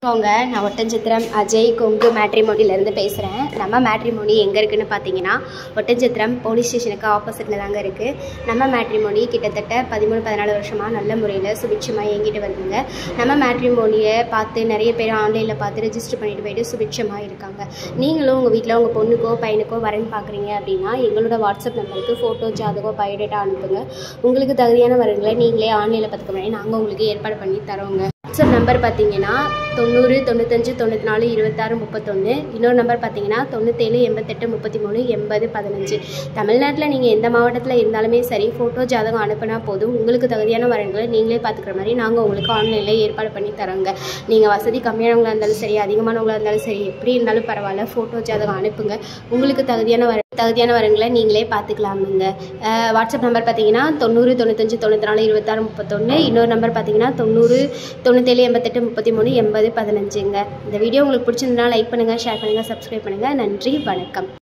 அவங்க நான் ஒட்டஞ்சத்திரம் அஜய் கொங்கு மேட்ரிமோனிலேருந்து பேசுகிறேன் நம்ம மேட்ரிமோனி எங்கே இருக்குன்னு பார்த்தீங்கன்னா ஒட்டஞ்சத்திரம் போலீஸ் ஸ்டேஷனுக்கு ஆப்போசிட்டில் தாங்க இருக்குது நம்ம மேட்ரிமோனி கிட்டத்தட்ட பதிமூணு பதினாலு வருஷமாக நல்ல முறையில் சுபிட்சமாக இயங்கிட்டு வருதுங்க நம்ம மேட்ரிமோனியை பார்த்து நிறைய பேர் ஆன்லைனில் பார்த்து ரெஜிஸ்டர் பண்ணிட்டு போயிட்டு சுபிட்சமாக இருக்காங்க நீங்களும் உங்கள் வீட்டில் உங்கள் பொண்ணுக்கோ பையனுக்கோ வரன் பார்க்குறீங்க அப்படின்னா எங்களோட வாட்ஸ்அப் நம்பருக்கு ஃபோட்டோ ஜாதகம் பயோடேட்டா அனுப்புங்க உங்களுக்கு தகுதியான வரன்களை நீங்களே ஆன்லைனில் பார்த்துக்க மாதிரி நாங்கள் உங்களுக்கு ஏற்பாடு பண்ணி தரோங்க வாட்ஸ்அப் நம்பர் பார்த்தீங்கன்னா தொண்ணூறு தொண்ணூத்தஞ்சு தொண்ணூற்றி நாலு இருபத்தாறு முப்பத்தொன்று இன்னொரு நம்பர் பார்த்தீங்கன்னா தொண்ணூற்றேழு எண்பத்தெட்டு முப்பத்தி மூணு எண்பது பதினஞ்சு தமிழ்நாட்டில் நீங்கள் எந்த மாவட்டத்தில் இருந்தாலுமே சரி ஃபோட்டோ ஜாதகம் அனுப்புனா போதும் உங்களுக்கு தகுதியான வரன்களை நீங்களே பார்த்துக்கிற மாதிரி நாங்கள் உங்களுக்கு ஆன்லைனில் ஏற்பாடு பண்ணி தரோங்க நீங்கள் வசதி கம்மியானவங்களா இருந்தாலும் சரி அதிகமானவங்களா இருந்தாலும் சரி எப்படி இருந்தாலும் பரவாயில்ல ஃபோட்டோ ஜாதகம் அனுப்புங்க உங்களுக்கு தகுதியான வர தகுதியான வரன்களை நீங்களே பார்த்துக்கலாமுங்க அஹ் வாட்ஸ்அப் நம்பர் பார்த்தீங்கன்னா தொண்ணூறு தொண்ணூத்தஞ்சு தொண்ணூற்றி நாலு இருபத்தாறு முப்பத்தொன்று இன்னொரு நம்பர் பார்த்தீங்கன்னா தொண்ணூறு தொண்ணூற்றேழு எண்பத்தெட்டு முப்பத்தி மூணு எண்பது பதினஞ்சுங்க இந்த வீடியோ உங்களுக்கு பிடிச்சிருந்தா லைக் பண்ணுங்கள் ஷேர் பண்ணுங்கள் சப்ஸ்கிரைப் பண்ணுங்கள் நன்றி வணக்கம்